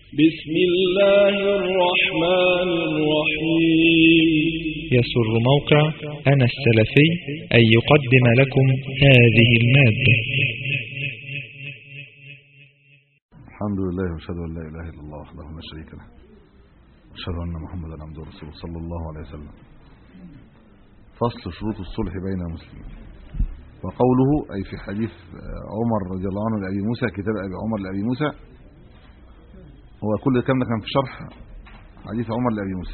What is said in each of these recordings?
بسم الله الرحمن الرحيم يسر موقع أنا السلفي أن يقدم لكم هذه المادة الحمد لله واشهد ان لا اله الا الله وحده لا شريك له واشهد ان محمدا عبده ورسوله صلى الله عليه وسلم فصل شروط الصلح بين المسلمين وقوله اي في حديث عمر رضي الله عنه لابي موسى كتاب ابي عمر لابي موسى هو كل الكلام ده كان في شرح حديث عمر لابي موسى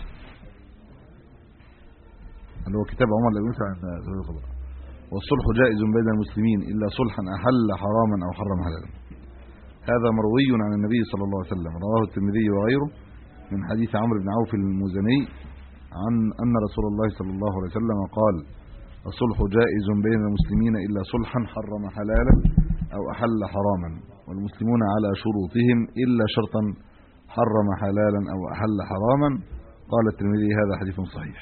اللي هو كتاب عمر لابي موسى عند زوج القضاء والصلح جائز بين المسلمين الا صلحا احل حراما او حرم حلالا هذا مروي عن النبي صلى الله عليه وسلم رواه الترمذي وغيره من حديث عمرو بن عوف المزني عن أن رسول الله صلى الله عليه وسلم قال الصلح جائز بين المسلمين إلا صلحا حرم حلالا أو أحل حراما والمسلمون على شروطهم إلا شرطا حرم حلالا أو أحل حراما قال الترمذي هذا حديث صحيح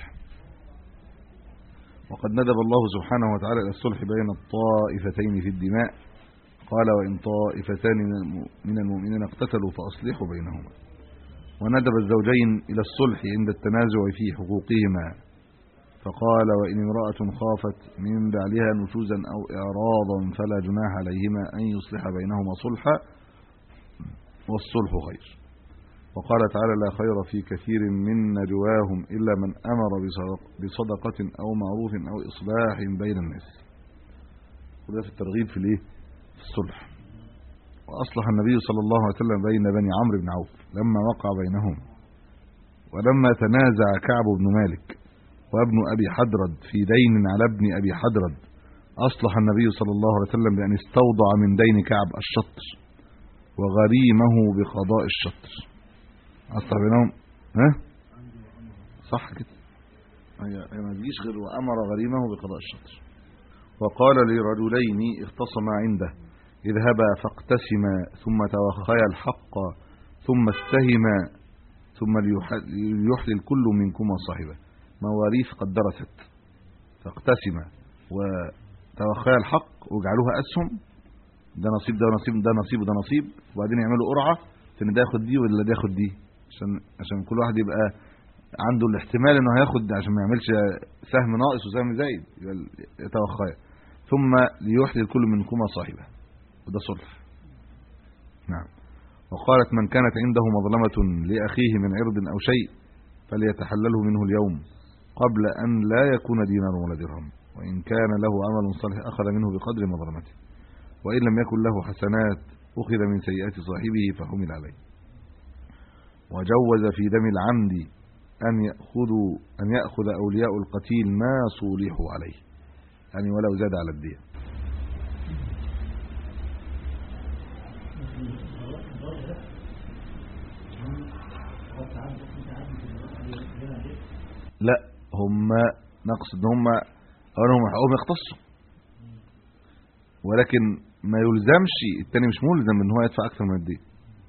وقد ندب الله سبحانه وتعالى إلى الصلح بين الطائفتين في الدماء قال وإن طائفتان من المؤمنين اقتتلوا فأصلحوا بينهما وندب الزوجين إلى الصلح عند التنازع في حقوقهما فقال وإن امرأة خافت من بعلها نشوزا أو إعراضا فلا جناح عليهما أن يصلح بينهما صلحا والصلح خير وقال تعالى لا خير في كثير من نجواهم إلا من أمر بصدقة أو معروف أو إصلاح بين الناس وده في الترغيب في الايه في الصلح واصلح النبي صلى الله عليه وسلم بين بني عمرو بن عوف لما وقع بينهم ولما تنازع كعب بن مالك وابن ابي حدرد في دين على ابن ابي حدرد اصلح النبي صلى الله عليه وسلم بان استوضع من دين كعب الشطر وغريمه بقضاء الشطر اصلح بينهم ها صح كده هي ما تجيش غير وامر غريمه بقضاء الشطر وقال لرجلين اختصما عنده اذهبا فاقتسما ثم توخيا الحق ثم استهما ثم ليحلل كل منكما صاحبه مواريث قد درست فاقتسما وتوخيا الحق واجعلوها اسهم ده نصيب ده نصيب ده نصيب وده نصيب وبعدين يعملوا قرعه ان ده ياخد دي ولا ده ياخد دي عشان عشان كل واحد يبقى عنده الاحتمال انه هياخد عشان ما يعملش سهم ناقص وسهم زايد يتوخيا ثم ليحلل كل منكما صاحبه وده صلح نعم وقالت من كانت عنده مظلمة لأخيه من عرض أو شيء فليتحلله منه اليوم قبل أن لا يكون دينار ولا درهم وإن كان له عمل صالح أخذ منه بقدر مظلمته وإن لم يكن له حسنات أخذ من سيئات صاحبه فحمل عليه وجوز في دم العمد أن يأخذوا أن يأخذ أولياء القتيل ما صولحوا عليه يعني ولو زاد على الدية لا هم نقصد ان هم هم حقهم يختصوا ولكن ما يلزمش التاني مش ملزم ان هو يدفع اكثر من الدين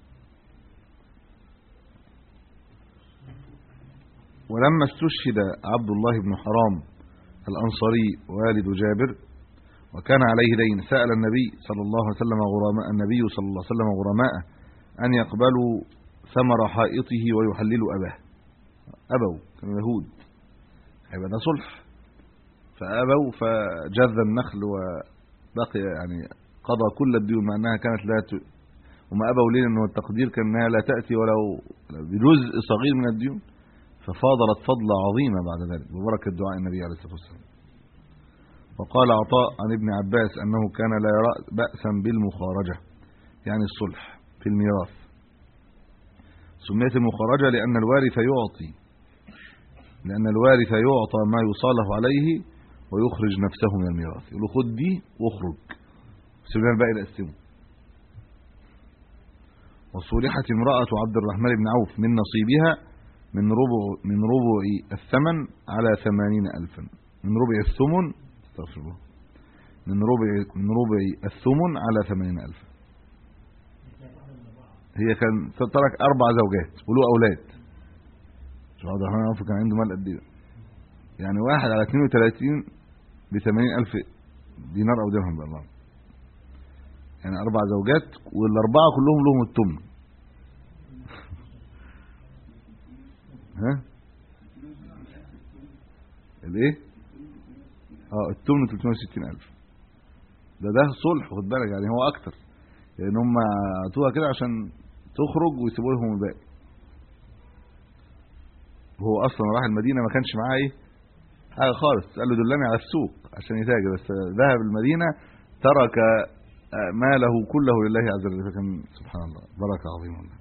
ولما استشهد عبد الله بن حرام الأنصاري والد جابر وكان عليه دين سأل النبي صلى الله عليه وسلم غرماء النبي صلى الله عليه وسلم غرماءه أن يقبلوا ثمر حائطه ويحللوا أباه أبوا كانوا يهود هيبقى ده صلح فأبوا فجذ النخل وبقي يعني قضى كل الديون مع أنها كانت لا ت... وما أبوا ليه أنه التقدير كان أنها لا تأتي ولو بجزء صغير من الديون ففاضلت فضلا عظيمه بعد ذلك ببركه دعاء النبي عليه الصلاه والسلام وقال عطاء عن ابن عباس انه كان لا يرى باسا بالمخارجه يعني الصلح في الميراث سميت المخارجه لان الوارث يعطي لان الوارث يعطى ما يصالح عليه ويخرج نفسه من الميراث يقول له خد دي واخرج سيبنا الباقي نقسمه وصلحت امراه عبد الرحمن بن عوف من نصيبها من ربع من ربع الثمن على ثمانين ألفا من ربع الثمن استغفر الله من ربع من ربع الثمن على ثمانين ألفا هي كان ترك أربع زوجات وله أولاد شو عبد الرحمن عوف كان عنده مال قد ايه يعني واحد على 32 ب 80000 دينار او درهم بالله يعني اربع زوجات والاربعه كلهم لهم الثمن ها الايه اه التمن 360000 ده ده صلح خد بالك يعني هو اكتر لان هم عطوها كده عشان تخرج ويسيبوا لهم الباقي هو اصلا راح المدينه ما كانش معاه ايه حاجه خالص قال له دلني على السوق عشان يتاجر بس ذهب المدينه ترك آه، ماله كله لله عز وجل فكان سبحان الله بركه عظيمه الله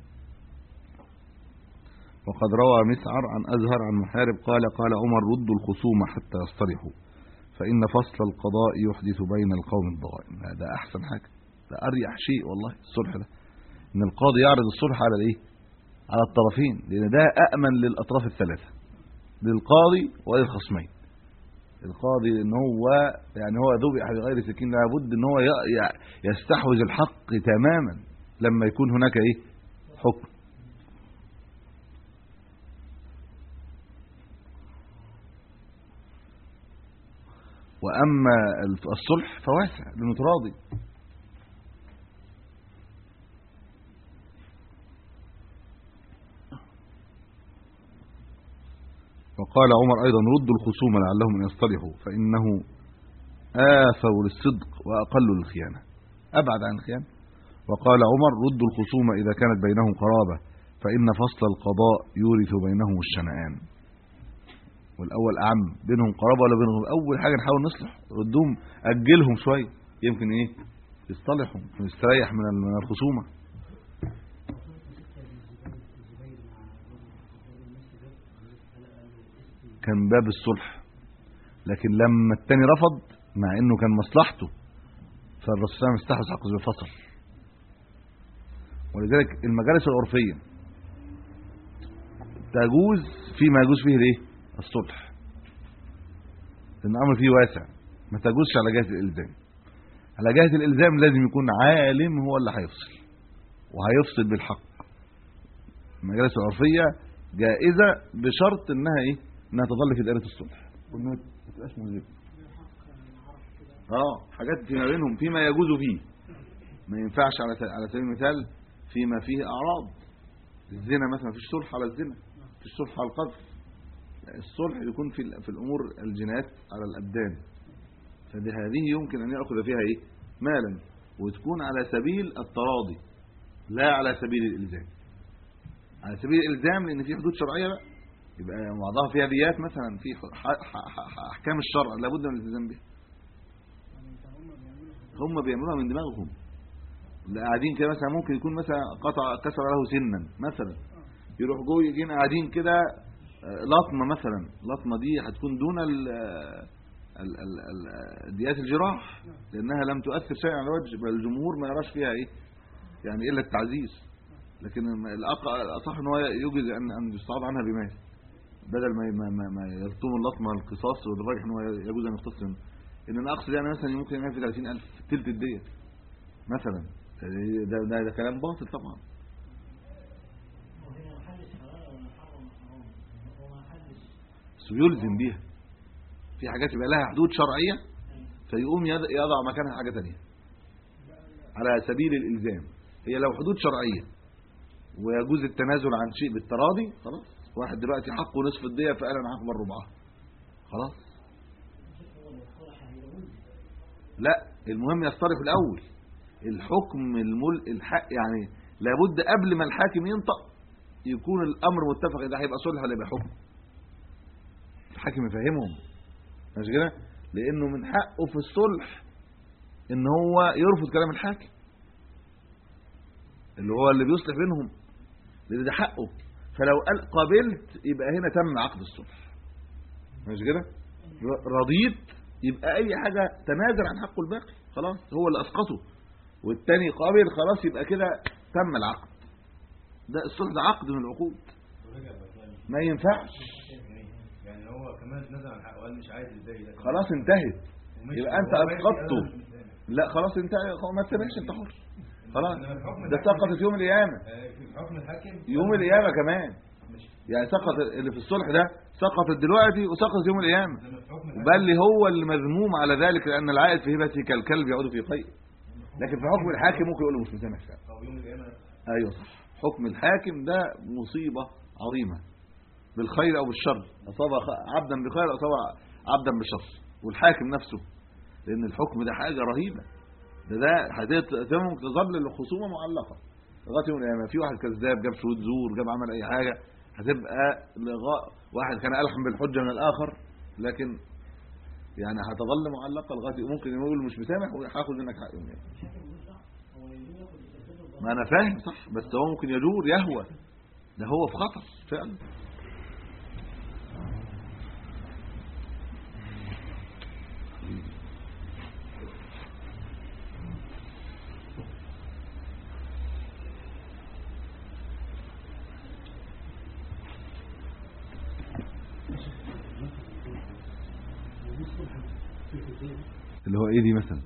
وقد روى مسعر عن أزهر عن محارب قال قال عمر ردوا الخصوم حتى يصطلحوا فإن فصل القضاء يحدث بين القوم الضغائن هذا أحسن حاجة ده أريح شيء والله الصلح ده إن القاضي يعرض الصلح على الإيه على الطرفين لأن ده أأمن للأطراف الثلاثة للقاضي وللخصمين القاضي ان هو يعني هو ذبح بغير سكين لابد ان هو ي- ي- يستحوذ الحق تماما لما يكون هناك ايه حكم واما الصلح فواسع للمتراضي وقال عمر ايضا ردوا الخصوم لعلهم ان يصطلحوا فانه آثر للصدق واقل للخيانه ابعد عن الخيانه وقال عمر ردوا الخصوم اذا كانت بينهم قرابه فان فصل القضاء يورث بينهم الشنآن والاول اعم بينهم قرابه ولا بينهم اول حاجه نحاول نصلح ردهم اجلهم شويه يمكن ايه يصطلحوا ويستريح من من الخصومه كان باب الصلح لكن لما التاني رفض مع انه كان مصلحته فالرسول صلى الله عليه وسلم استحوذ حقه بالفصل ولذلك المجالس العرفيه تجوز فيما يجوز فيه الايه الصلح لان الامر فيه واسع ما تجوزش على جهه الالزام على جهه الالزام لازم يكون عالم هو اللي هيفصل وهيفصل بالحق المجالس العرفيه جائزه بشرط انها ايه انها تظل في دائره الصلح وانها ما تبقاش ملزمه اه حاجات فيما بينهم فيما يجوز فيه ما ينفعش على س- على سبيل المثال فيما فيه اعراض الزنا مثلا مفيش صلح على الزنا مفيش صلح على القذف الصلح يكون في ال- في الامور الجنايات على الابدان فدي هذه يمكن ان ياخذ فيها ايه مالا وتكون على سبيل التراضي لا على سبيل الالزام على سبيل الالزام لان في حدود شرعيه بقى يبقى بعضها فيها ديات مثلا في ح- ح- ح- ح- احكام الشرع لابد من الالتزام بها هم بيعملوها من دماغهم اللي قاعدين كده مثلا ممكن يكون مثلا قطع كسر له سنا مثلا يروح جوه يجين قاعدين كده آه، لطمه مثلا لطمه دي هتكون دون ال ال- ال- ال- ديات الجراح لانها لم تؤثر شيئا على الوجه بل الجمهور ما يراش فيها ايه يعني الا التعزيز لكن الأق- الاصح ان هو يجوز ان ان يستعاض عنها بمال بدل ما ما ما, ما يلطم اللطمه القصاص والراجح ان هو يجوز ان يقتص منه ان انا اقصد يعني مثلا ممكن يعمل في 30000 ثلث الديه مثلا ده ده, ده كلام باطل طبعا بس يلزم بيها في حاجات يبقى لها حدود شرعيه فيقوم يض- يضع مكانها حاجه ثانيه على سبيل الالزام هي لو حدود شرعيه ويجوز التنازل عن شيء بالتراضي خلاص واحد دلوقتي حقه نصف الديه فقال انا هقبل ربعها خلاص لا المهم يصطرف الاول الحكم المل الحق يعني لابد قبل ما الحاكم ينطق يكون الامر متفق اذا هيبقى صلح ولا يبقى حكم الحاكم يفهمهم مش كده لانه من حقه في الصلح ان هو يرفض كلام الحاكم اللي هو اللي بيصلح بينهم لان ده حقه فلو قال قبلت يبقى هنا تم عقد الصلح مش كده ر- رضيت يبقى اي حاجه تنازل عن حقه الباقي خلاص هو اللي اسقطه والتاني قابل خلاص يبقى كده تم العقد ده الصلح ده عقد من العقود ما ينفعش يعني هو كمان نزل عن حقه وقال مش عايز الباقي ده خلاص انتهت ومشي. يبقى انت هو ماشي، اسقطته أنا مش متضايق. لا خلاص انت ما تسامحش انت حر خلاص إنما الحكم ده الحاكم- سقطت يوم القيامه آه، في حكم الحاكم يوم القيامه كمان مش يعني سقط اللي في الصلح ده سقطت دلوقتي وسقطت يوم القيامه لما في حكم الحاكم بل هو اللي مذموم على ذلك لان العائد في هبته كالكلب يعود في قيء لكن في حكم الحاكم ممكن يقول له مش مسامح فعلا او يوم القيامه ايوه صح حكم الحاكم ده مصيبه عظيمه بالخير او بالشر اصاب خ- عبدا بخير اصاب عبدا بشر والحاكم نفسه لان الحكم ده حاجه رهيبه ده ده هتت- ممكن تظل الخصومه معلقه لغايه يوم القيامه في واحد كذاب جاب شهود زور جاب عمل اي حاجه هتبقى لغاء واحد كان الحم بالحجه من الاخر لكن يعني هتظل معلقه لغايه ممكن يقول مش مسامح وهاخد منك حق يوم القيامة. ما انا فاهم صح بس هو ممكن يجور يهوى ده هو في خطر فعلا اللي هو ايه دي مثلا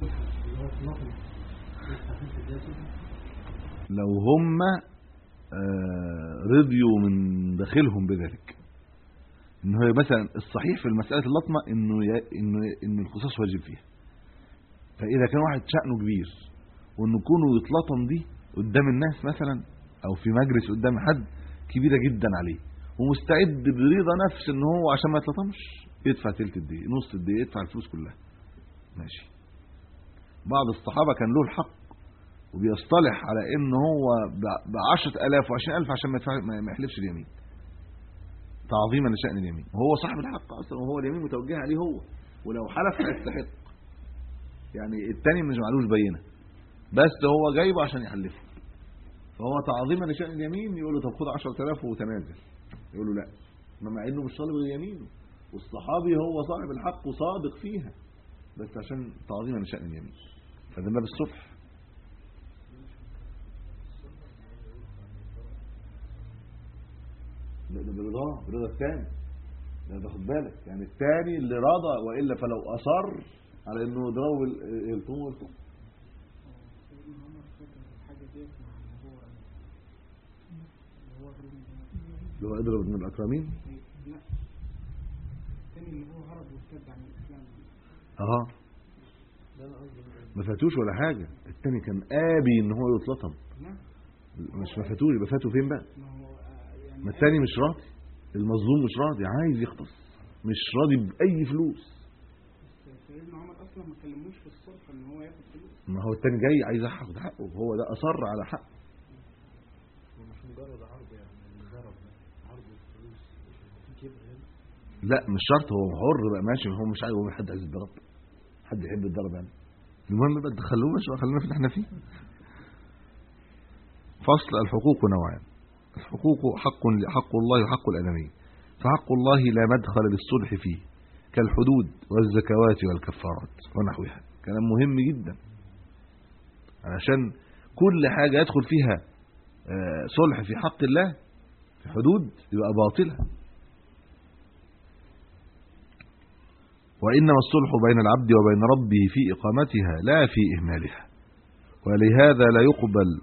لو هم آه، رضيوا من داخلهم بذلك ان هو مثلا الصحيح في المساله اللطمه انه ي... انه ان القصاص واجب فيها فاذا كان واحد شأنه كبير وانه كونه يتلطم دي قدام الناس مثلا او في مجلس قدام حد كبيره جدا عليه ومستعد برضا نفس ان هو عشان ما يتلطمش يدفع تلت الدقيقه نص الدقيقه يدفع الفلوس كلها ماشي بعض الصحابه كان له الحق وبيصطلح على ان هو ب 10000 و20000 عشان ما يدفع- ما ما يحلفش اليمين تعظيما لشأن اليمين وهو صاحب الحق اصلا وهو اليمين متوجهه عليه هو ولو حلف هيستحق يعني التاني مش معلوش بينه بس هو جايبه عشان يحلفه فهو تعظيما لشأن اليمين يقول له طب خد 10000 وتنازل يقول له لا ما مع انه مش طالب غير يمينه والصحابي هو صاحب الحق وصادق فيها بس عشان تعظيما لشأن اليمين فده باب الصلح ده ده برضاه برضا الثاني ده ده خد بالك يعني الثاني اللي رضى والا فلو اصر على انه يضربه بال- الكم والكم سيدنا عمر فاكر الحاجة ديت مع اللي هو اللي هو الرومي ده اللي هو اضرب ابن الاكرمين لا التاني اللي هو هرب وارتد عن الإسلام اه ده أنا قصدي ما فاتوش ولا حاجه الثاني كان ابي ان هو يتلطم نعم مش ما فاتوش يبقى فاتوا فين بقى ما هو آه، يعني ما الثاني مش راضي المظلوم مش راضي عايز يختص مش راضي باي فلوس سيدنا عمر أصلا ما كلموش في الصلح إن هو ياخد فلوس ما هو الثاني جاي عايز ياخد حقه وهو ده اصر على حقه مش مجرد عرض يعني اللي ضرب ده عرض الفلوس في كبر هنا لا مش شرط هو حر بقى ماشي هو مش عايز هو حد عايز يتضرب حد يحب يتضرب يعني المهم بقى تخلونا شويه خلينا في اللي احنا فيه فصل الحقوق نوعان الحقوق حق حق الله وحق الادمي فحق الله لا مدخل للصلح فيه كالحدود والزكوات والكفارات ونحوها كلام مهم جدا علشان كل حاجه يدخل فيها آه، صلح في حق الله في حدود يبقى باطله وإنما الصلح بين العبد وبين ربه في إقامتها لا في إهمالها ولهذا لا يقبل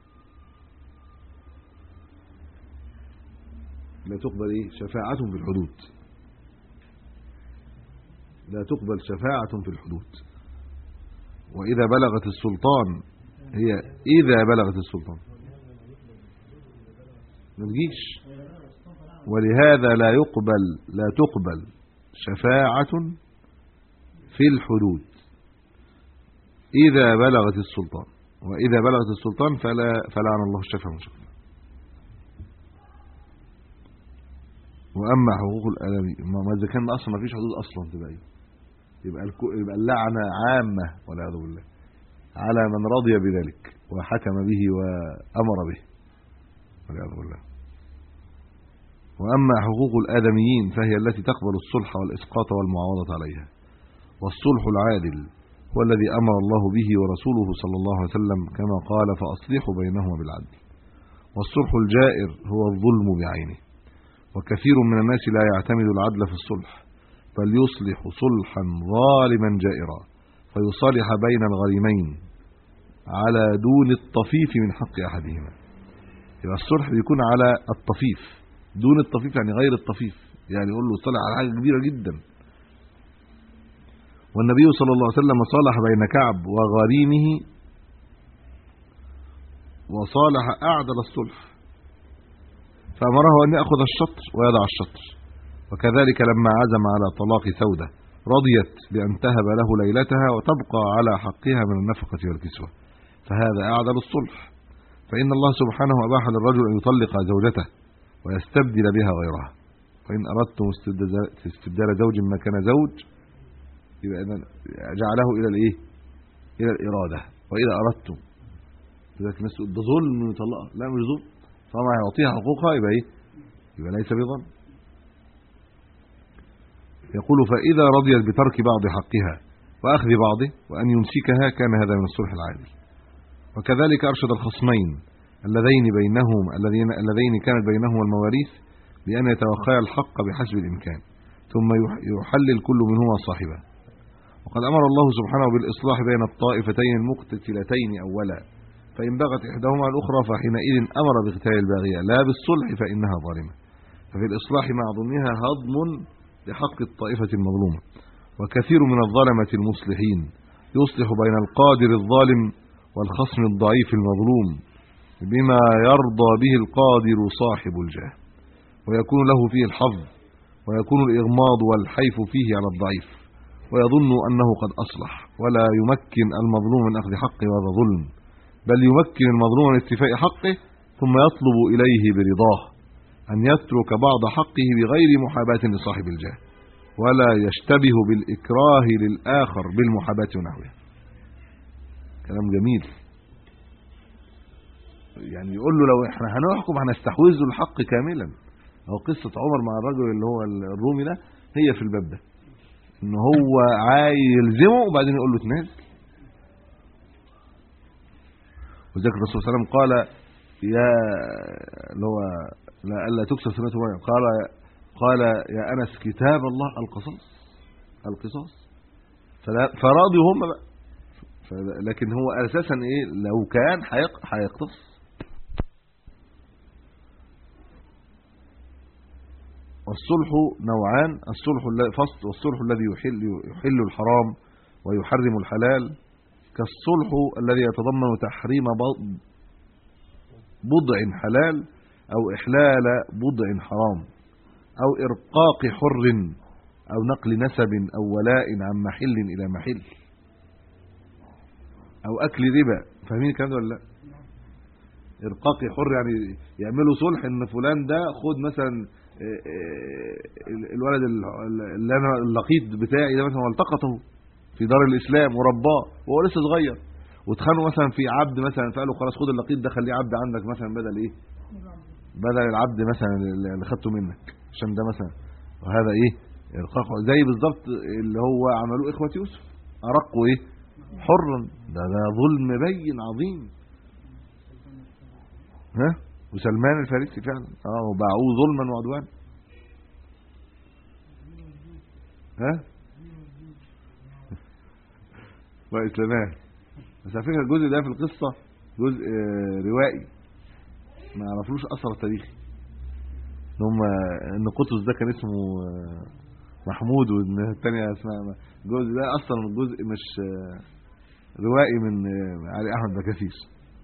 لا تقبل إيه شفاعة في الحدود لا تقبل شفاعة في الحدود وإذا بلغت السلطان هي إذا بلغت السلطان ما تجيش ولهذا لا يقبل لا تقبل شفاعة في الحدود إذا بلغت السلطان وإذا بلغت السلطان فلا فلعن الله الشفاعة والشفاعة وأما حقوق الآدمي ما ما إذا كان أصلا ما فيش حدود أصلا تبقى إيه يبقى الكو يبقى اللعنة عامة والعياذ بالله على من رضي بذلك وحكم به وأمر به والعياذ بالله وأما حقوق الآدميين فهي التي تقبل الصلح والإسقاط والمعاوضة عليها والصلح العادل هو الذي أمر الله به ورسوله صلى الله عليه وسلم كما قال فأصلحوا بينهما بالعدل والصلح الجائر هو الظلم بعينه وكثير من الناس لا يعتمد العدل في الصلح بل يصلح صلحا ظالما جائرا فيصالح بين الغريمين على دون الطفيف من حق أحدهما يبقى الصلح بيكون على الطفيف دون الطفيف يعني غير الطفيف يعني يقول له صلح على حاجه كبيره جدا والنبي صلى الله عليه وسلم صالح بين كعب وغريمه وصالح اعدل الصلح فأمره أن يأخذ الشطر ويضع الشطر وكذلك لما عزم على طلاق سودة رضيت بأن تهب له ليلتها وتبقى على حقها من النفقة والكسوة فهذا أعدل الصلح فإن الله سبحانه أباح للرجل أن يطلق زوجته ويستبدل بها غيرها وإن أردتم استبدال- استبدال زوج مكان زوج يبقى إذن جعله إلى الإيه إلى الإرادة وإذا أردتم لذلك الناس تقول ده ظلم إنه يطلقها لا مش ظلم طالما يعطيها حقوقها يبقى إيه يبقى ليس بظلم يقول فإذا رضيت بترك بعض حقها وأخذ بعضه وأن يمسكها كان هذا من الصلح العادل وكذلك أرشد الخصمين اللذين بينهم الذين اللذين كانت بينهما المواريث بأن يتوخيا الحق بحسب الإمكان ثم يح- يحلل كل منهما صاحبه وقد أمر الله سبحانه بالإصلاح بين الطائفتين المقتتلتين أولا فإن بغت إحداهما الأخرى فحينئذ أمر باغتيال الباغية لا بالصلح فإنها ظالمة ففي الإصلاح مع ظنها هضم لحق الطائفة المظلومة وكثير من الظلمة المصلحين يصلح بين القادر الظالم والخصم الضعيف المظلوم بما يرضى به القادر صاحب الجاه ويكون له فيه الحظ ويكون الإغماض والحيف فيه على الضعيف ويظن أنه قد أصلح ولا يمكن المظلوم من أخذ حقه وهذا ظلم بل يمكن المظلوم من استيفاء حقه ثم يطلب إليه برضاه أن يترك بعض حقه بغير محاباة لصاحب الجاه ولا يشتبه بالإكراه للآخر بالمحاباة ونحوها كلام جميل يعني يقول له لو احنا هنحكم هنستحوذ له الحق كاملا او قصة عمر مع الرجل اللي هو الرومي ده هي في الباب ده ان هو عايز يلزمه وبعدين يقول له تنازل وذكر الرسول صلى الله عليه وسلم قال يا اللي هو لا الا تكسر سنه مريم قال قال يا انس كتاب الله القصاص القصاص فلا- فراضوا هم بقى ف- لكن هو اساسا ايه لو كان هيق- هيقتص والصلح نوعان الصلح الذي فصل والصلح الذي يحل يحل الحرام ويحرم الحلال كالصلح الذي يتضمن تحريم ب- بضع حلال او احلال بضع حرام او ارقاق حر او نقل نسب او ولاء عن محل الى محل او اكل ربا فاهمين الكلام ده ولا لا ارقاق حر يعني يعملوا صلح ان فلان ده خد مثلا آه، آه، الولد ال- اللي انا اللقيط بتاعي ده مثلا والتقطه في دار الاسلام ورباه وهو لسه صغير واتخانقوا مثلا في عبد مثلا فقال له خلاص خد اللقيط ده خليه عبد عندك مثلا بدل ايه بدل العبد مثلا اللي خدته منك عشان ده مثلا وهذا ايه ارقاق زي بالظبط اللي هو عملوه اخوه يوسف ارقوا ايه حرا ده ده ظلم بين عظيم ها وسلمان الفارسي فعلا اه وباعوه ظلما وعدوانا ها واسلمان بس على فكره الجزء ده في القصه جزء آه، روائي ما عرفلوش اثر تاريخي ان هم ان قطز ده كان اسمه آه، محمود وان الثانيه اسمها الجزء ده اصلا جزء مش آه، روائي من آه، علي احمد بكاسيس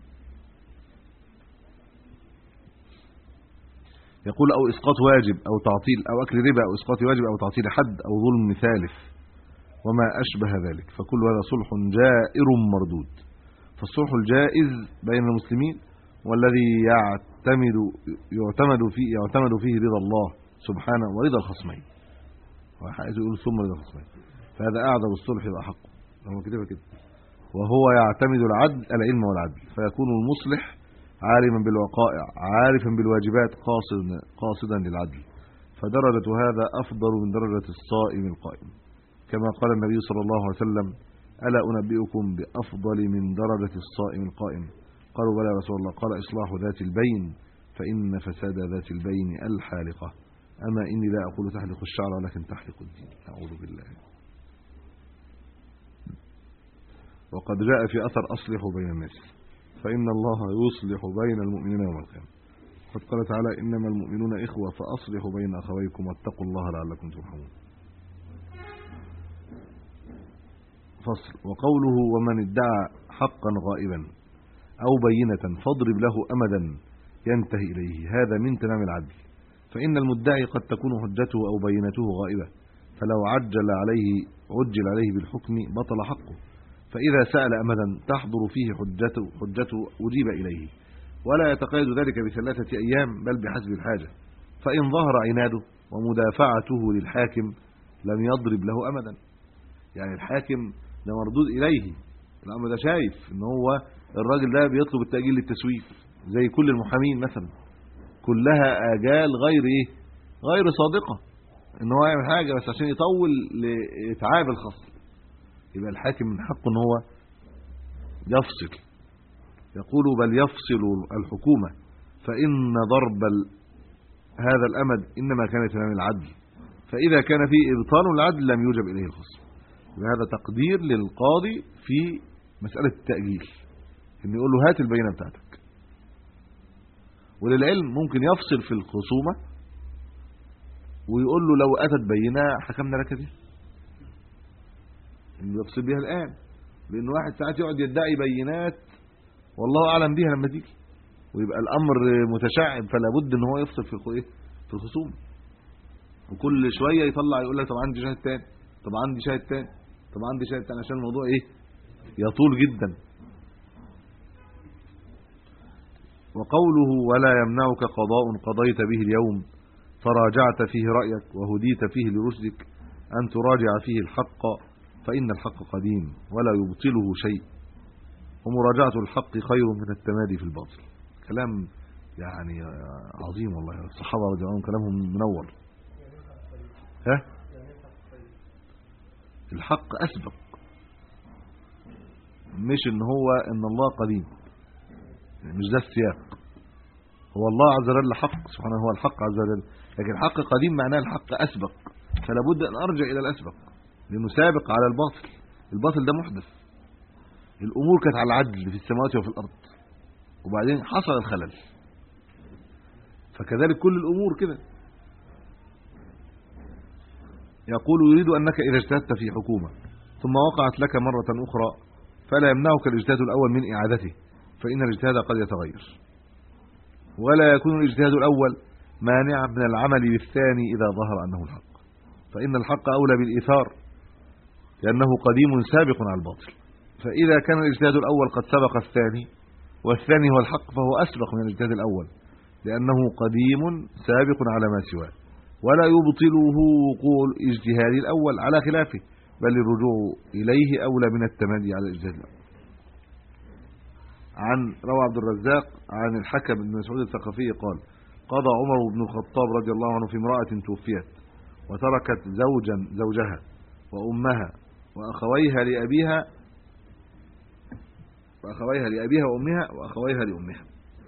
يقول او اسقاط واجب او تعطيل او اكل ربا او اسقاط واجب او تعطيل حد او ظلم ثالث وما اشبه ذلك فكل هذا صلح جائر مردود فالصلح الجائز بين المسلمين والذي يعتمد يعتمد فيه يعتمد فيه رضا الله سبحانه ورضا الخصمين وحيث يقول ثم رضا الخصمين فهذا اعظم الصلح واحق هو كده كده وهو يعتمد العدل العلم والعدل فيكون المصلح عالما بالوقائع عارفا بالواجبات قاصدا قاصدا للعدل فدرجة هذا أفضل من درجة الصائم القائم كما قال النبي صلى الله عليه وسلم ألا أنبئكم بأفضل من درجة الصائم القائم قالوا بلى يا رسول الله قال إصلاح ذات البين فإن فساد ذات البين الحالقة أما إني لا أقول تحلق الشعر ولكن تحلق الدين أعوذ بالله وقد جاء في أثر أصلحوا بين الناس فإن الله يصلح بين المؤمنين يوم القيامة قد قال تعالى إنما المؤمنون إخوة فأصلحوا بين أخويكم واتقوا الله لعلكم ترحمون فصل وقوله ومن ادعى حقا غائبا أو بينة فاضرب له أمدا ينتهي إليه هذا من تمام العدل فإن المدعي قد تكون حجته أو بينته غائبة فلو عجل عليه عجل عليه بالحكم بطل حقه فإذا سأل أمدا تحضر فيه حجته, حجته أجيب إليه ولا يتقيد ذلك بثلاثة أيام بل بحسب الحاجة فإن ظهر عناده ومدافعته للحاكم لم يضرب له أمدا يعني الحاكم ده مردود إليه الأمر ده شايف إن هو الراجل ده بيطلب التأجيل للتسويف زي كل المحامين مثلا كلها آجال غير إيه غير صادقة إن هو يعمل حاجة بس عشان يطول لإتعاب الخصم يبقى الحاكم من حقه إن هو يفصل يقول بل يفصل الحكومة فإن ضرب ال- هذا الأمد إنما كان تمام العدل فإذا كان فيه إبطال العدل لم يوجب إليه الخصم يبقى هذا تقدير للقاضي في مسألة التأجيل إن يقول له هات البينة بتاعتك وللعلم ممكن يفصل في الخصومة ويقول له لو أتت بينة حكمنا لك بها إنه يفصل بها الآن لأن واحد ساعات يقعد يدعي بينات والله أعلم بها لما تيجي ويبقى الأمر متشعب فلا بد إن هو يفصل في الخ- إيه؟ في الخصومة وكل شوية يطلع يقول لك طب عندي شاهد تاني طب عندي شاهد تاني طب عندي شاهد تاني عشان الموضوع إيه يطول جدا وقوله ولا يمنعك قضاء قضيت به اليوم فراجعت فيه رأيك وهديت فيه لرشدك أن تراجع فيه الحق فإن الحق قديم ولا يبطله شيء ومراجعة الحق خير من التمادي في الباطل كلام يعني عظيم والله الصحابة رضي الله عنهم كلامهم منور ها الحق أسبق مش ان هو ان الله قديم مش ده السياق هو الله عز وجل حق سبحانه هو الحق عز وجل لكن الحق قديم معناه الحق أسبق فلا بد أن أرجع إلى الأسبق لأنه سابق على الباطل الباطل ده محدث الأمور كانت على العدل في السماوات وفي الأرض وبعدين حصل الخلل فكذلك كل الأمور كده يقول يريد أنك إذا اجتهدت في حكومة ثم وقعت لك مرة أخرى فلا يمنعك الاجتهاد الأول من إعادته فإن الاجتهاد قد يتغير ولا يكون الاجتهاد الأول مانعا من العمل بالثاني إذا ظهر أنه الحق فإن الحق أولى بالإيثار لأنه قديم سابق على الباطل فإذا كان الاجتهاد الأول قد سبق الثاني والثاني هو الحق فهو أسبق من الاجتهاد الأول لأنه قديم سابق على ما سواه ولا يبطله وقوع الاجتهاد الأول على خلافه بل الرجوع إليه أولى من التمادي على الاجتهاد الأول عن روى عبد الرزاق عن الحكم بن مسعود الثقفي قال قضى عمر بن الخطاب رضي الله عنه في امرأة توفيت وتركت زوجا زوجها وأمها وأخويها لأبيها وأخويها لأبيها وأمها وأخويها لأمها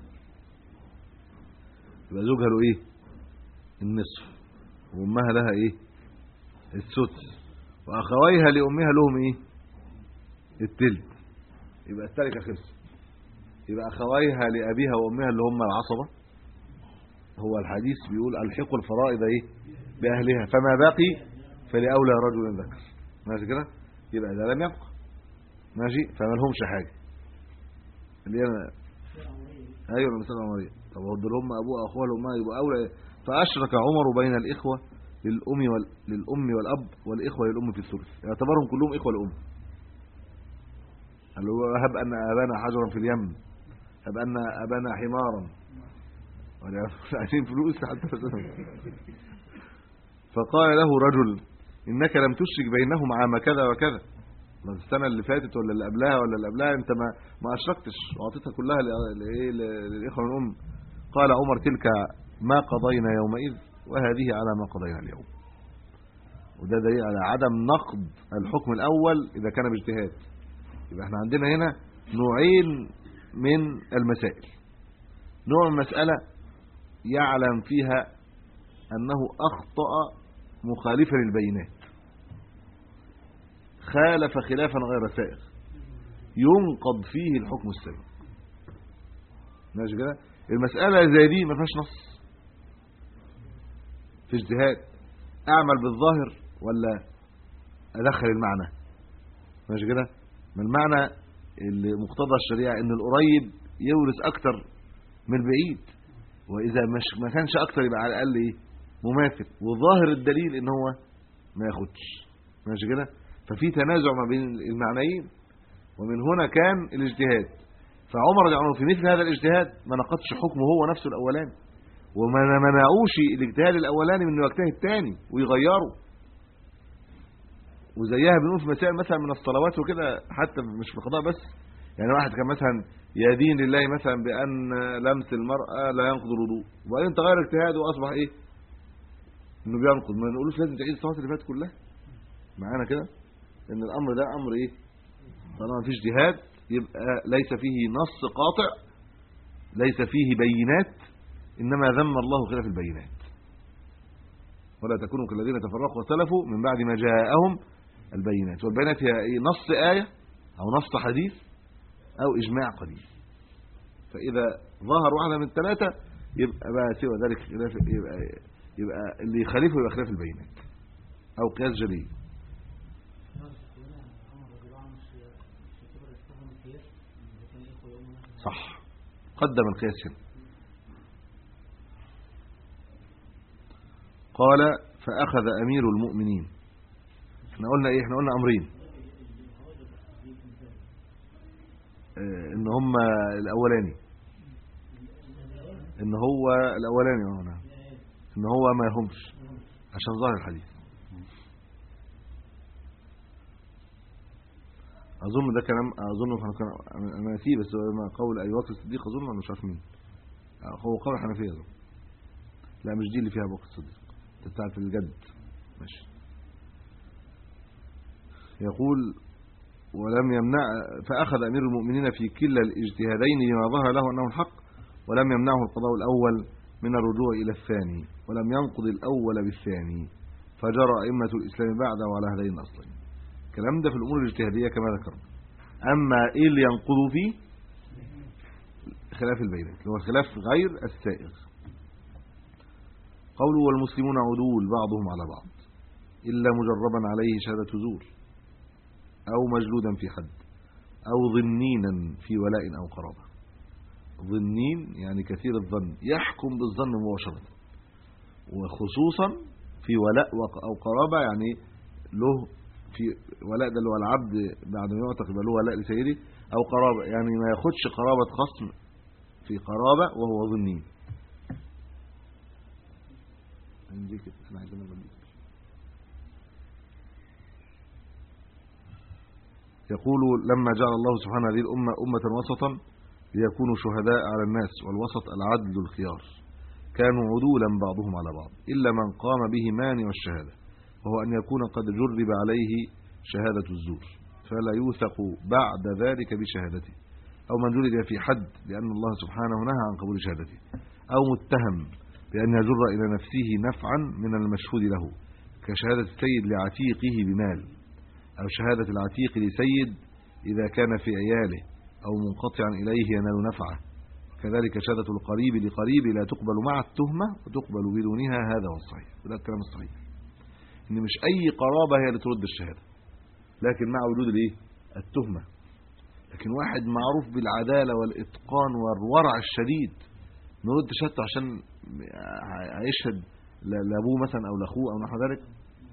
يبقى زوجها له إيه النصف وأمها لها إيه السدس وأخويها لأمها لهم إيه التلت يبقى التركة خلصت يبقى أخويها لأبيها وأمها اللي هم العصبة هو الحديث بيقول الحقوا الفرائض إيه بأهلها فما بقي فلأولى رجل ذكر ماشي كده يبقى ده لم يبقى ماشي فما لهمش حاجة اللي هي ايوه المسألة العمرية طب هو دول هم ابوها اخوها لامها يبقى اولى فاشرك عمر بين الاخوه للام وال... للام والاب والاخوه للام في الثلث يعتبرهم كلهم اخوه لام قال له هب ان ابانا حجرا في اليم هب ان ابانا حمارا ولا عايزين فلوس حتى فقال له رجل انك لم تشرك بينهم عام كذا وكذا ما السنه اللي فاتت ولا اللي قبلها ولا اللي قبلها انت ما ما اشركتش واعطيتها كلها لايه للاخوه الام قال عمر تلك ما قضينا يومئذ وهذه على ما قضينا اليوم وده دليل على عدم نقض الحكم الاول اذا كان باجتهاد يبقى احنا عندنا هنا نوعين من المسائل نوع من المساله يعلم فيها انه اخطا مخالفا للبينات خالف خلافا غير سائغ ينقض فيه الحكم السابق ماشي كده المساله زي دي ما فيهاش نص في اجتهاد اعمل بالظاهر ولا ادخل المعنى ماشي كده ما المعنى اللي مقتضى الشريعه ان القريب يورث اكتر من البعيد واذا مش ما كانش اكتر يبقى على الاقل ايه مماثل وظاهر الدليل ان هو ما ياخدش ماشي كده ففي تنازع ما بين المعنيين ومن هنا كان الاجتهاد فعمر رضي الله عنه في مثل هذا الاجتهاد ما نقضش حكمه هو نفسه الاولاني وما منعوش الاجتهاد الاولاني من انه يجتهد تاني ويغيره وزيها بنقول في مسائل مثلا من الصلوات وكده حتى مش في القضاء بس يعني واحد كان مثلا يدين لله مثلا بان لمس المراه لا ينقض الوضوء وبعدين تغير اجتهاده واصبح ايه انه بينقض ما نقولوش لازم تعيد الصلاه اللي فاتت كلها معانا كده ان الامر ده امر ايه طالما مفيش جهاد يبقى ليس فيه نص قاطع ليس فيه بينات انما ذم الله خلاف البينات ولا تكونوا كالذين تفرقوا واختلفوا من بعد ما جاءهم البينات والبينات هي ايه نص ايه او نص حديث او اجماع قديم فاذا ظهر واحده من الثلاثه يبقى بقى سوى ذلك خلاف يبقى يبقى اللي يخالفه يبقى خلاف البينات او قياس جليل صح قدم القياس هنا قال فاخذ امير المؤمنين احنا قلنا ايه احنا قلنا امرين اه ان هم الاولاني ان هو الاولاني اه نعم ان هو ما يهمش عشان ظاهر الحديث اظن ده كلام اظن كان انا نسيه بس هو قول ابي بكر الصديق اظن ولا مش عارف مين هو قول الحنفيه اظن لا مش دي اللي فيها ابو بكر الصديق بتاعت الجد ماشي يقول ولم يمنع فاخذ امير المؤمنين في كلا الاجتهادين لما ظهر له انه الحق ولم يمنعه القضاء الاول من الرجوع الى الثاني ولم ينقض الاول بالثاني فجرى ائمه الاسلام بعده على هذين الاصلين الكلام ده في الامور الاجتهاديه كما ذكرنا اما ايه اللي ينقض فيه خلاف البينات اللي هو الخلاف غير السائغ قوله والمسلمون عدول بعضهم على بعض الا مجربا عليه شهاده زور او مجلودا في حد او ضنينا في ولاء او قرابه ضنين يعني كثير الظن يحكم بالظن مباشره وخصوصا في ولاء او قرابه يعني له في ولاء ده اللي هو العبد بعد ما يعتق يبقى له ولاء لسيده او قرابه يعني ما ياخدش قرابه خصم في قرابه وهو ظنين عندي كده احنا عايزين نغني يقول لما جعل الله سبحانه هذه الامه امه وسطا ليكونوا شهداء على الناس والوسط العدل الخيار كانوا عدولا بعضهم على بعض الا من قام به مانع الشهاده وهو ان يكون قد جرب عليه شهاده الزور فلا يوثق بعد ذلك بشهادته او من جلد في حد لان الله سبحانه نهى عن قبول شهادته او متهم بأن يجر إلى نفسه نفعا من المشهود له كشهادة السيد لعتيقه بمال أو شهادة العتيق لسيد إذا كان في عياله أو منقطعا إليه ينال نفعه كذلك شهادة القريب لقريب لا تقبل مع التهمة وتقبل بدونها هذا هو الصحيح وده الكلام الصحيح إن مش أي قرابة هي اللي ترد الشهادة لكن مع وجود الايه التهمة لكن واحد معروف بالعدالة والإتقان والورع الشديد نرد شهادته عشان هيشهد لابوه مثلا او لاخوه او نحو ذلك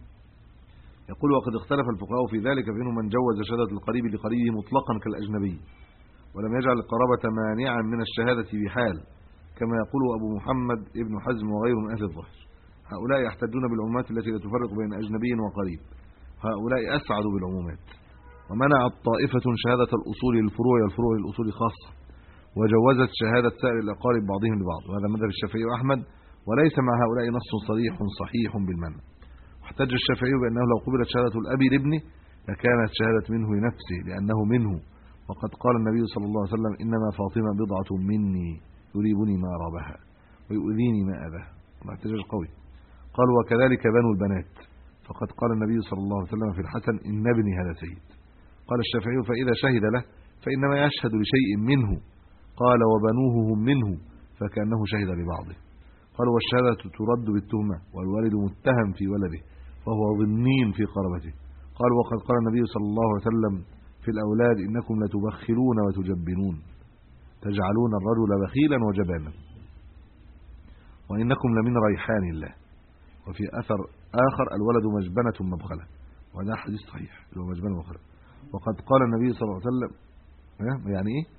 يقول وقد اختلف الفقهاء في ذلك فمنهم من جوز شهاده القريب لقريبه مطلقا كالاجنبي ولم يجعل القرابه مانعا من الشهاده بحال كما يقول ابو محمد ابن حزم وغيره من اهل الظاهر هؤلاء يحتجون بالعمومات التي لا تفرق بين اجنبي وقريب هؤلاء اسعدوا بالعمومات ومنعت طائفه شهاده الاصول للفروع والفروع للاصول خاصه وجوزت شهاده سائر الاقارب بعضهم لبعض وهذا مذهب الشافعي واحمد وليس مع هؤلاء نص صريح صحيح بالمنع احتج الشافعي بانه لو قبلت شهاده الاب لابنه لكانت شهاده منه لنفسه لانه منه وقد قال النبي صلى الله عليه وسلم انما فاطمه بضعه مني يريبني ما رابها ويؤذيني ما اذاها احتجاج قوي قال وكذلك بنو البنات فقد قال النبي صلى الله عليه وسلم في الحسن ان ابني هذا سيد قال الشافعي فاذا شهد له فانما يشهد لشيء منه قال وبنوه هم منه فكانه شهد لبعضه قال والشهاده ترد بالتهمه والوالد متهم في ولده فهو ضمنين في قرابته قال وقد قال النبي صلى الله عليه وسلم في الاولاد انكم لتبخلون وتجبنون تجعلون الرجل بخيلا وجبانا وانكم لمن ريحان الله وفي اثر اخر الولد مجبنه مبخله وده حديث صحيح اللي هو مجبنه مبخله وقد قال النبي صلى الله عليه وسلم ها؟ يعني ايه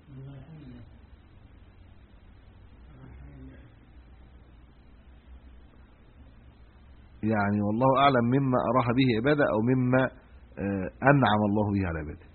يعني والله اعلم مما اراح به عباده او مما آه، انعم الله به على عباده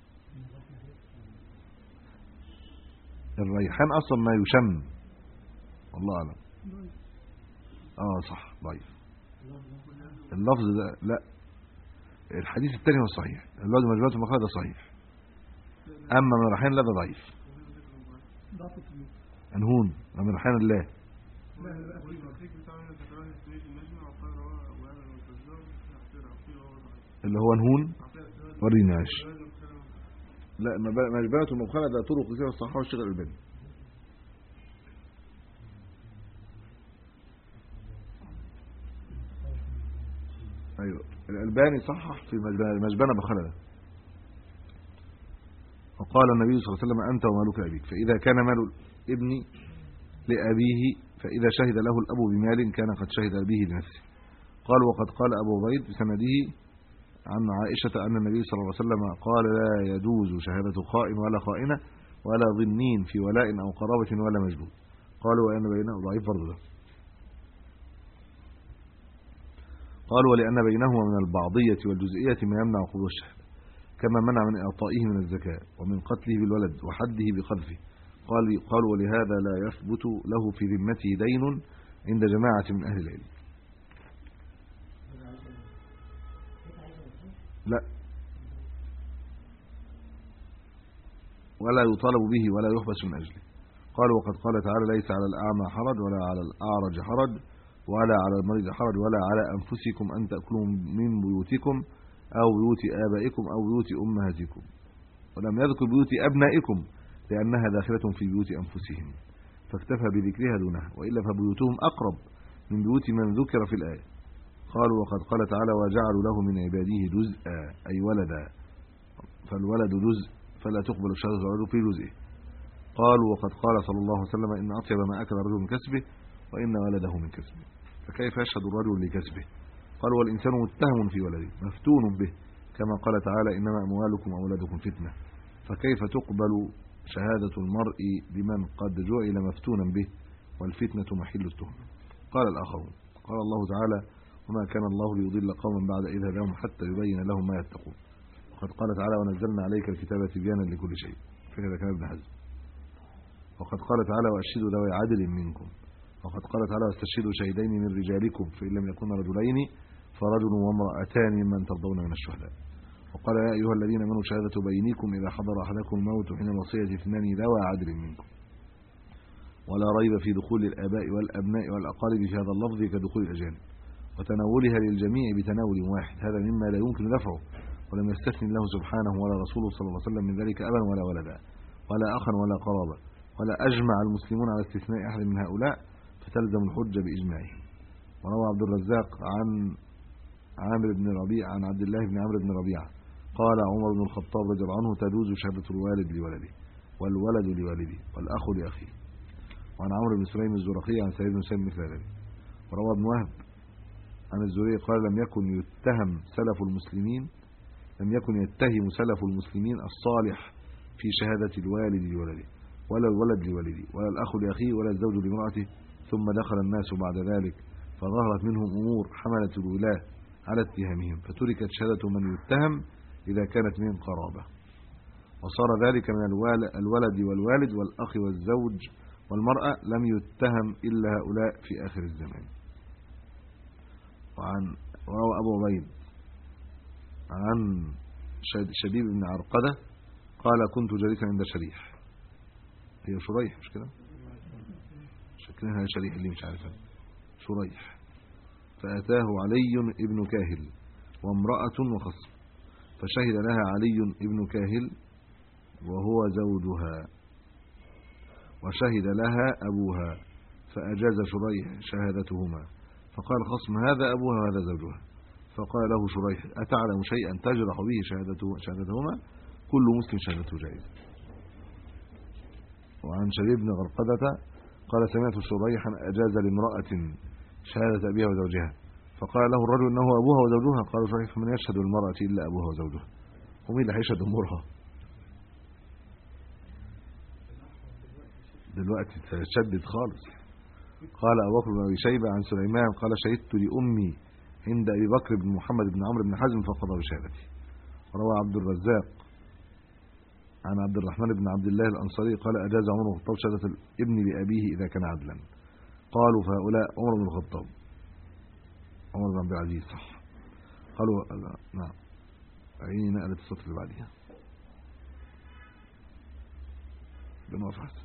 الريحان اصلا ما يشم والله اعلم اه صح ضعيف اللفظ ده لا الحديث الثاني هو الصحيح الواد مجموعه المخرج ده صحيح اما من الريحان لا ده ضعيف ضغط كبير انهون من ريحان الله لا لا التفكيك بتاع الفترات السويد النجمة وقال وهذا المتزوج يحترع فيه وهو ضعيف اللي هو انهون ورينا عاش لازم كلام لا مجبنه المبخله ده طرق كثيره الصحابه والشيخ الالباني ايوه الالباني صحح في مجبنه مجبنه بخله ده وقال النبي صلى الله عليه وسلم انت ومالك ابيك فاذا كان مال الابن لابيه فاذا شهد له الاب بمال كان قد شهد به لنفسه قال وقد قال ابو بيد بسنده عن عائشة أن النبي صلى الله عليه وسلم قال لا يجوز شهادة خائن ولا خائنة ولا ظنين في ولاء أو قرابة ولا مجهول قالوا وأن بينه ضعيف برضه ده قالوا ولأن بينهما من البعضية والجزئية ما يمنع قبول الشهادة كما منع من إعطائه من الزكاة ومن قتله بالولد وحده بقذفه قال قالوا ولهذا لا يثبت له في ذمته دين عند جماعة من أهل العلم لا ولا يطالب به ولا يحبس من أجله قال وقد قال تعالى ليس على الأعمى حرج ولا على الأعرج حرج ولا على المريض حرج ولا على أنفسكم أن تأكلوا من بيوتكم أو بيوت آبائكم أو بيوت أمهاتكم ولم يذكر بيوت أبنائكم لأنها داخلة في بيوت أنفسهم فاكتفى بذكرها دونها وإلا فبيوتهم أقرب من بيوت من ذكر في الآية قالوا وقد قال تعالى وجعلوا له من عباده جزءا أي ولدا فالولد جزء فلا تقبل الشهادة الولد في جزئه قالوا وقد قال صلى الله عليه وسلم إن أطيب ما أكل الرجل من كسبه وإن ولده من كسبه فكيف يشهد الرجل لكسبه قال والإنسان متهم في ولده مفتون به كما قال تعالى إنما أموالكم وأولادكم فتنة فكيف تقبل شهادة المرء بمن قد جعل مفتونا به والفتنة محل التهمة قال الآخرون قال الله تعالى وما كان الله ليضل قوما بعد إذ هداهم حتى يبين لهم ما يتقون وقد قال تعالى ونزلنا عليك الكتاب تبيانا لكل شيء فكذا كان ابن حزم وقد قال تعالى واشهدوا ذوي عدل منكم وقد قال تعالى واستشهدوا شهيدين من رجالكم فإن لم يكونا رجلين فرجل وامرأتان ممن ترضون من الشهداء وقال يا أيها الذين آمنوا شهادة بينكم إذا حضر أحدكم الموت حين الوصية اثنان ذوى عدل منكم ولا ريب في دخول الآباء والأبناء والأقارب في هذا اللفظ كدخول الأجانب وتناولها للجميع بتناول واحد هذا مما لا يمكن دفعه ولم يستثني الله سبحانه ولا رسوله صلى الله عليه وسلم من ذلك أبا ولا ولدا ولا أخا ولا قرابة ولا أجمع المسلمون على استثناء أحد من هؤلاء فتلزم الحجة بإجماعهم وروى عبد الرزاق عن عامر بن ربيع عن عبد الله بن عمرو بن ربيعة قال عمر بن الخطاب رضي الله عنه تجوز شهادة الوالد لولده والولد لوالده والأخ لأخيه وعن عمرو بن سليم الزرقي عن سعيد بن سليم مثل ذلك وروى ابن وهب عن الزهري قال لم يكن يتهم سلف المسلمين لم يكن يتهم سلف المسلمين الصالح في شهادة الوالد لولده ولا الولد لوالده ولا الأخ لأخيه ولا الزوج لامرأته ثم دخل الناس بعد ذلك فظهرت منهم أمور حملت الولاة على اتهامهم فتركت شهادة من يتهم إذا كانت من قرابة وصار ذلك من الولد والوالد والأخ والزوج والمرأة لم يتهم إلا هؤلاء في آخر الزمان وعن وروى أبو عبيد عن شبيب بن عرقدة قال كنت جالسا عند شريح هي شريح مش كده شكلها شريح اللي مش عارفها شريح فأتاه علي ابن كاهل وامرأة وخصم فشهد لها علي ابن كاهل وهو زوجها وشهد لها أبوها فأجاز شريح شهادتهما فقال خصم هذا أبوها وهذا زوجها فقال له شريح أتعلم شيئا تجرح به شهادته شهادتهما كل مسلم شهادته جائزة وعن شبيب بن غرقدة قال سمعت شريحا أجاز لامرأة شهادة أبيها وزوجها فقال له الرجل إنه أبوها وزوجها قال شريح من يشهد المرأة إلا أبوها وزوجها ومين اللي هيشهد أمورها دلوقتي تشدد خالص قال أبو بكر بن أبي شيبة عن سليمان قال شهدت لأمي عند أبي بكر بن محمد بن عمرو بن حزم فقضى بشهادتي روى عبد الرزاق عن عبد الرحمن بن عبد الله الأنصاري قال أجاز عمر بن الخطاب شهادة الابن لأبيه إذا كان عدلا قالوا فهؤلاء عمر بن الخطاب عمر بن عبد العزيز صح قالوا لا، نعم عيني نقلت السطر اللي بعديها بنقف حسن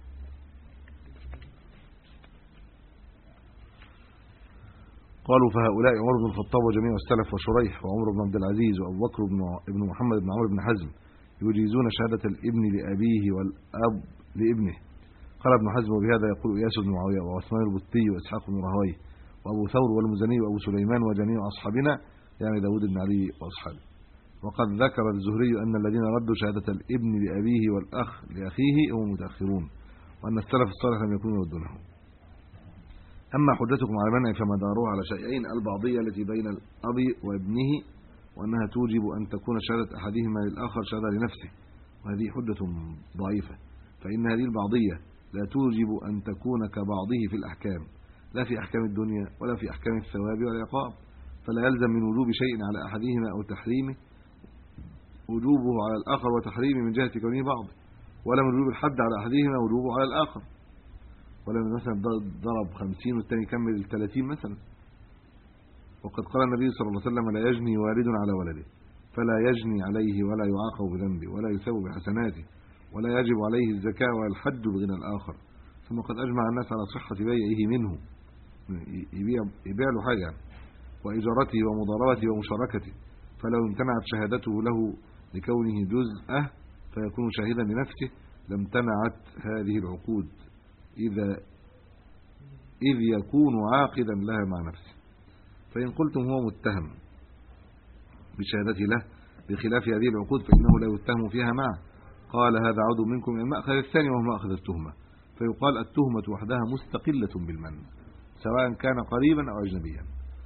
قالوا فهؤلاء عمر بن الخطاب وجميع السلف وشريح وعمر بن عبد العزيز وابو بكر بن ابن محمد بن عمرو بن حزم يجيزون شهادة الابن لأبيه والأب لابنه قال ابن حزم وبهذا يقول إياس بن معاوية وعثمان البطي وإسحاق بن راهويه وأبو ثور والمزني وأبو سليمان وجميع أصحابنا يعني داود بن علي وأصحابه وقد ذكر الزهري أن الذين ردوا شهادة الابن لأبيه والأخ لأخيه هم متأخرون وأن السلف الصالح لم يكونوا يردونه أما حجتكم على منع فمداروها على شيئين البعضية التي بين الأب وابنه وأنها توجب أن تكون شهادة أحدهما للآخر شهادة لنفسه وهذه حجة ضعيفة فإن هذه البعضية لا توجب أن تكون كبعضه في الأحكام لا في أحكام الدنيا ولا في أحكام الثواب والعقاب فلا يلزم من وجوب شيء على أحدهما أو تحريمه وجوبه على الآخر وتحريمه من جهة كونه بعض ولا من وجوب الحد على أحدهما وجوبه على الآخر ولا من مثلا ضرب 50 والثاني يكمل 30 مثلا وقد قال النبي صلى الله عليه وسلم لا يجني والد على ولده فلا يجني عليه ولا يعاقب بذنبه ولا يثاب بحسناته ولا يجب عليه الزكاة ولا الحج بغنى الآخر ثم قد أجمع الناس على صحة بيعه منه يبيع, يبيع له حاجة وإجارته ومضاربته ومشاركته فلو امتنعت شهادته له لكونه جزءه فيكون شاهدا لنفسه لامتنعت هذه العقود إذا إذ يكون عاقدا لها مع نفسه فإن قلتم هو متهم بشهادته له بخلاف هذه العقود فإنه لا يتهم فيها معه قال هذا عود منكم من المأخذ الثاني وهو مأخذ التهمة فيقال التهمة وحدها مستقلة بالمن سواء كان قريبا أو أجنبيا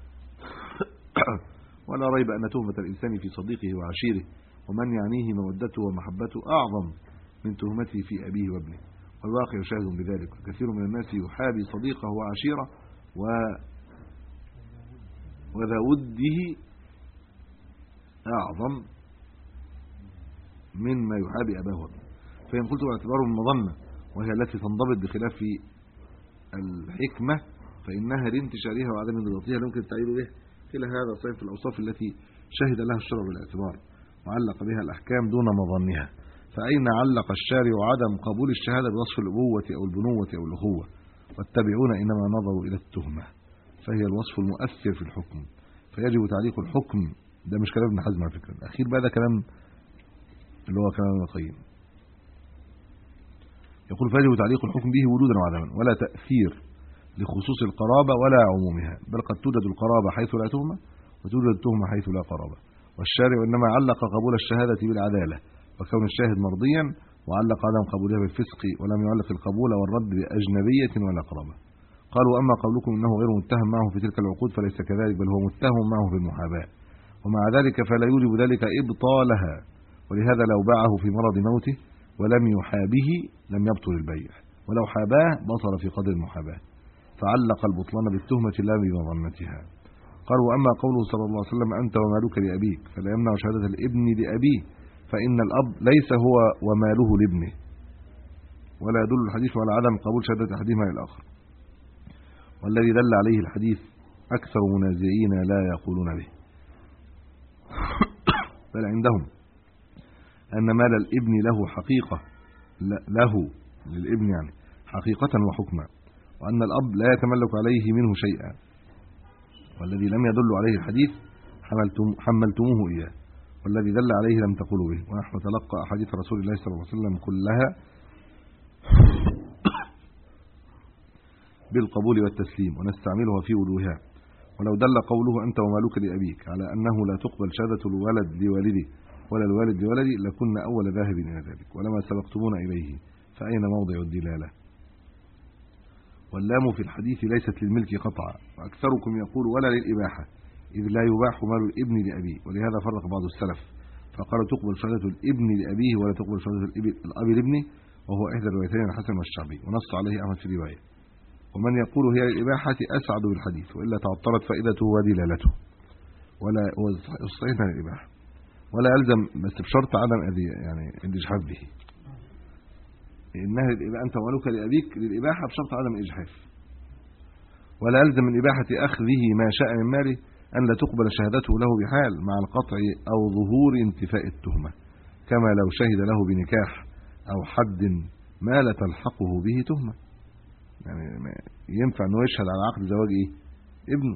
ولا ريب أن تهمة الإنسان في صديقه وعشيره ومن يعنيه مودته ومحبته أعظم من تهمته في أبيه وابنه والواقع شاهد بذلك وكثير من الناس يحابي صديقه وعشيره و وذا وده أعظم مما يحابي أباه وابنه فإن قلت باعتبار المظنة وهي التي تنضبط بخلاف الحكمة فإنها لانتشارها وعدم انضباطها يمكن التعبير به كلا هذا صيف في الأوصاف التي شهد لها الشرع بالاعتبار وعلق بها الأحكام دون مظنها فأين علق الشارع عدم قبول الشهادة بوصف الأبوة أو البنوة أو الأخوة والتابعون إنما نظروا إلى التهمة فهي الوصف المؤثر في الحكم فيجب تعليق الحكم ده مش كلام ابن حزم على فكرة الأخير بقى ده كلام اللي هو كلام ابن القيم يقول فيجب تعليق الحكم به وجودا وعدما ولا تأثير لخصوص القرابة ولا عمومها بل قد توجد القرابة حيث لا تهمة وتوجد التهمة حيث لا قرابة والشارع إنما علق قبول الشهادة بالعدالة وكون الشاهد مرضيا وعلق عدم قبولها بالفسق ولم يعلق القبول والرد بأجنبية ولا قرابة قالوا أما قولكم إنه غير متهم معه في تلك العقود فليس كذلك بل هو متهم معه في المحاباة ومع ذلك فلا يوجب ذلك إبطالها ولهذا لو باعه في مرض موته ولم يحابه لم يبطل البيع ولو حاباه بطل في قدر المحاباه فعلق البطلان بالتهمة لا بمظنتها قال واما قوله صلى الله عليه وسلم انت ومالك لابيك فلا يمنع شهاده الابن لابيه فان الاب ليس هو وماله لابنه ولا يدل الحديث على عدم قبول شهاده احدهما للاخر والذي دل عليه الحديث اكثر منازعين لا يقولون به بل عندهم ان مال الابن له حقيقه له للابن يعني حقيقه وحكما وان الاب لا يتملك عليه منه شيئا والذي لم يدل عليه الحديث حملتم حملتموه اياه والذي دل عليه لم تقولوا به ونحن نتلقى احاديث رسول الله صلى الله عليه وسلم كلها بالقبول والتسليم ونستعملها في وجوهها ولو دل قوله انت ومالك لابيك على انه لا تقبل شهاده الولد لوالده ولا الوالد لولده لكنا اول ذاهب الى ذلك ولما سبقتمونا اليه فاين موضع الدلاله واللام في الحديث ليست للملك قطعا وأكثركم يقول ولا للإباحة إذ لا يباح مال الابن لأبيه ولهذا فرق بعض السلف فقال تقبل شهادة الابن لأبيه ولا تقبل شهادة الإب- الأب لابنه وهو إحدى الروايتين عن الحسن والشعبي ونص عليه أحمد في رواية ومن يقول هي للإباحة أسعد بالحديث وإلا تعطلت فائدته ودلالته ولا هو الصحيح عن الإباحة ولا يلزم بس بشرط عدم أذي يعني الإجحاف به إنها للإباحة أنت ومالك لأبيك للإباحة بشرط عدم الإجحاف ولا يلزم من إباحة أخذه ما شاء من ماله أن لا تقبل شهادته له بحال مع القطع أو ظهور انتفاء التهمة كما لو شهد له بنكاح أو حد ما لا تلحقه به تهمة يعني ما- ينفع أنه يشهد على عقد زواج إيه ابنه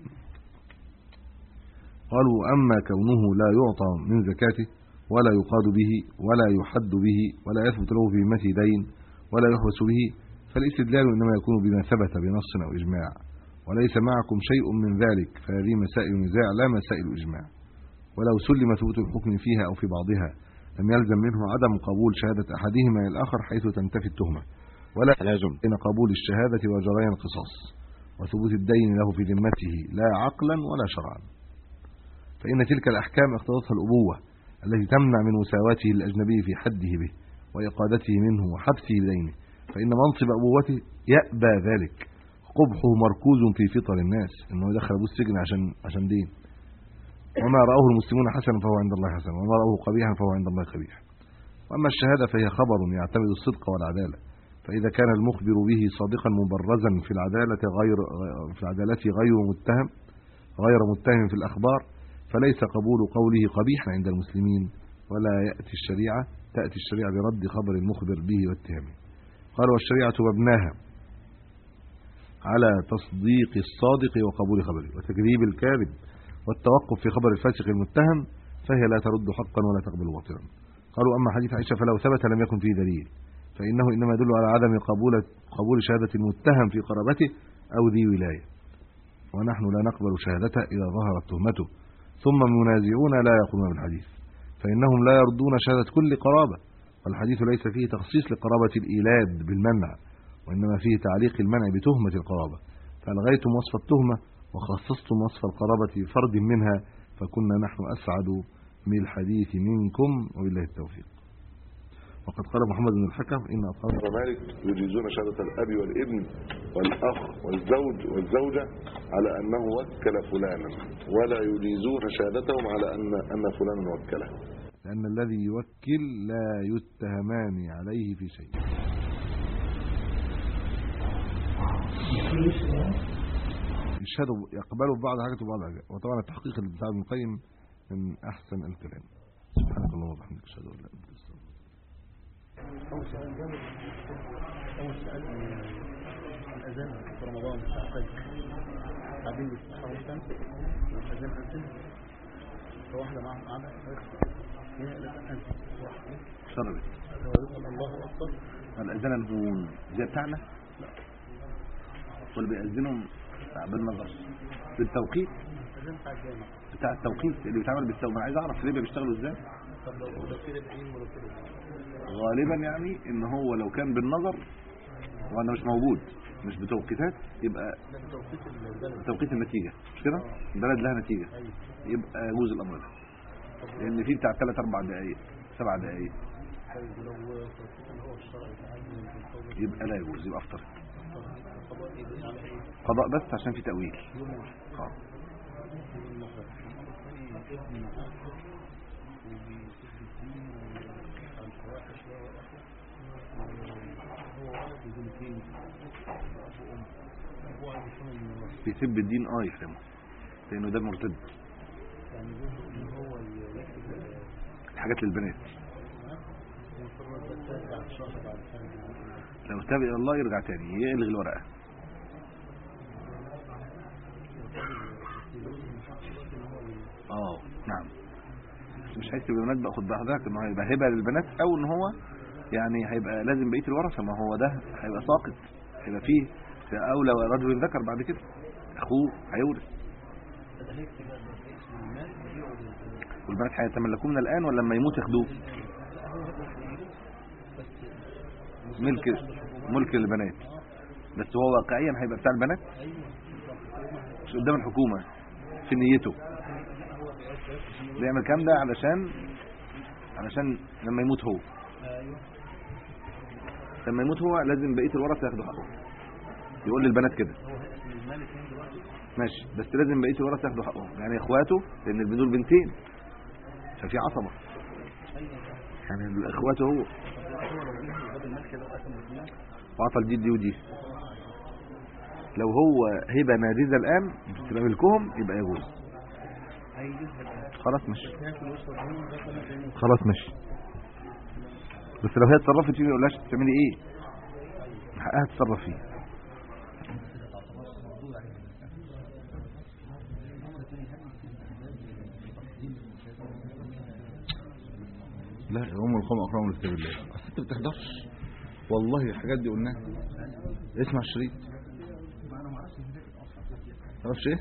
قالوا أما كونه لا يعطى من زكاته ولا يقاد به ولا يحد به ولا يثبت له في ذمته دين ولا يحبس به فالاستدلال إنما يكون بما ثبت بنص أو إجماع وليس معكم شيء من ذلك فهذه مسائل نزاع لا مسائل إجماع ولو سلم ثبوت الحكم فيها أو في بعضها لم يلزم منه عدم قبول شهادة أحدهما للآخر حيث تنتفي التهمة ولا لازم بين قبول الشهادة وجريان القصاص وثبوت الدين له في ذمته لا عقلا ولا شرعا فإن تلك الأحكام اقتضتها الأبوة التي تمنع من مساواته الأجنبي في حده به وإقادته منه وحبسه لدينه فإن منصب أبوته يأبى ذلك قبحه مركوز في فطر الناس إنه يدخل أبوه السجن عشان عشان دين وما رأوه المسلمون حسنا فهو عند الله حسن وما رأوه قبيحا فهو عند الله قبيح وأما الشهادة فهي خبر يعتمد الصدق والعدالة فإذا كان المخبر به صادقا مبرزا في العدالة غير في العدالة غير متهم غير متهم في الأخبار فليس قبول قوله قبيحا عند المسلمين ولا يأتي الشريعة تأتي الشريعة برد خبر المخبر به واتهامه قال والشريعة مبناها على تصديق الصادق وقبول خبره وتكذيب الكاذب والتوقف في خبر الفاسق المتهم فهي لا ترد حقا ولا تقبل باطلا قالوا أما حديث عائشة فلو ثبت لم يكن فيه دليل فإنه إنما يدل على عدم قبول قبول شهادة المتهم في قرابته أو ذي ولاية ونحن لا نقبل شهادته إذا ظهرت تهمته ثم المنازعون لا يقولون بالحديث فإنهم لا يردون شهادة كل قرابة والحديث ليس فيه تخصيص لقرابة الإيلاد بالمنع وإنما فيه تعليق المنع بتهمة القرابة فألغيتم وصف التهمة وخصصتم وصف القرابة بفرد منها فكنا نحن أسعد من الحديث منكم وبالله التوفيق وقد قال محمد بن الحكم إن أصحاب ومالك يجيزون شهادة الأب والابن والأخ والزوج والزوجة على أنه وكل فلانا ولا يجيزون شهادتهم على أن أن فلانا وكله لأن الذي يوكل لا يتهمان عليه في شيء يشهدوا يقبلوا بعض حاجات وبعض حاجات وطبعا التحقيق اللي بتاع ابن القيم من أحسن الكلام سبحانك اللهم وبحمدك أشهد أن لا إله إلا أنت أستغفرك أول سؤال جابر أول سؤال عن الأذان في رمضان الساعة الفجر قاعدين بيسمعوا مثلا والأذان أذن فواحدة معهم قاعدة هي الأذان أذن واحدة شربت هو يقول الله أكبر الأذان الهون زي بتاعنا واللي بيأذنهم بالنظر بالتوقيت الأذان بتاع الجامع بتاع التوقيت اللي بيتعمل بالتوقيت انا عايز اعرف ليه بيشتغلوا ازاي طب لو لو كده بعين ولو كده غالبا يعني ان هو لو كان بالنظر وانا مش موجود مش بتوقيتات يبقى ده بتوقيت البلد توقيت النتيجه مش كده البلد لها نتيجه أيوة يبقى يجوز الامر ده لان في بتاع 3 4 دقائق 7 دقائق طيب ولو توقيت اللي هو الشرعي تعين بالقول يبقى لا يجوز يبقى افطر القضاء يبقى على إيه؟ قضاء بس عشان في تاويل يوم واحد اه يوم النهار ابن معاك وبيسد الدين وعن الفواحش هو واحد يقول اثنين ابو ام ابو عايز يكون من بيسب الدين اه يحرمه لانه ده مرتد يعني يقول ان هو يكتب حاجات للبنات المفروض يبقى بعد شهر بعد سنه لو تاب الى الله يرجع تاني يلغي الورقه اه نعم بس مش هيسيب البنات بقى خد بحضرتك ان هو هيبقى هبه للبنات او ان هو يعني هيبقى لازم بقيه الورثه ما هو ده هيبقى ساقط هيبقى فيه في اولى رجل ذكر بعد كده اخوه هيورث ده هيكتب بقى اسم المال ويقعد والبنات هيتملكوه من الان ولا لما يموت ياخدوه ملك ملك للبنات بس هو واقعيا هيبقى بتاع البنات مش قدام الحكومة في نيته بيعمل الكلام ده علشان علشان لما يموت هو لما يموت هو لازم بقية الورثة ياخدوا حقه يقول للبنات كده ماشي بس لازم بقية الورثة ياخدوا حقهم يعني اخواته لان دول بنتين ففي عصبة يعني اخواته هو وعطى الجد دي ودي لو هو هبه نادزه الان تبقى ملكهم يبقى يجوز خلاص ماشي خلاص ماشي بس لو هي اتصرفت فيه ما يقولهاش تعملي ايه حقها تتصرف فيه لا هم القوم اكرمهم لكتاب الله اصل انت بتحضرش والله الحاجات دي قلناها اسمع الشريط تعرفش ايه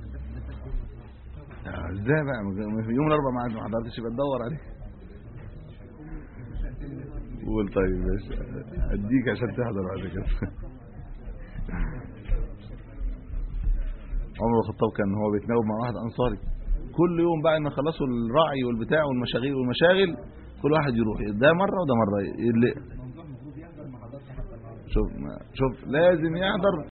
آه، ازاي بقى ما في يوم الاربعاء ما ما حضرتش يبقى تدور عليه قول طيب ماشي اديك عشان تحضر بعد كده عمر الخطاب كان هو بيتناوب مع واحد انصاري كل يوم بعد ما خلصوا الرعي والبتاع والمشاغيل والمشاغل كل واحد يروح ده مره وده مره اللي شوف ما- شوف لازم يحضر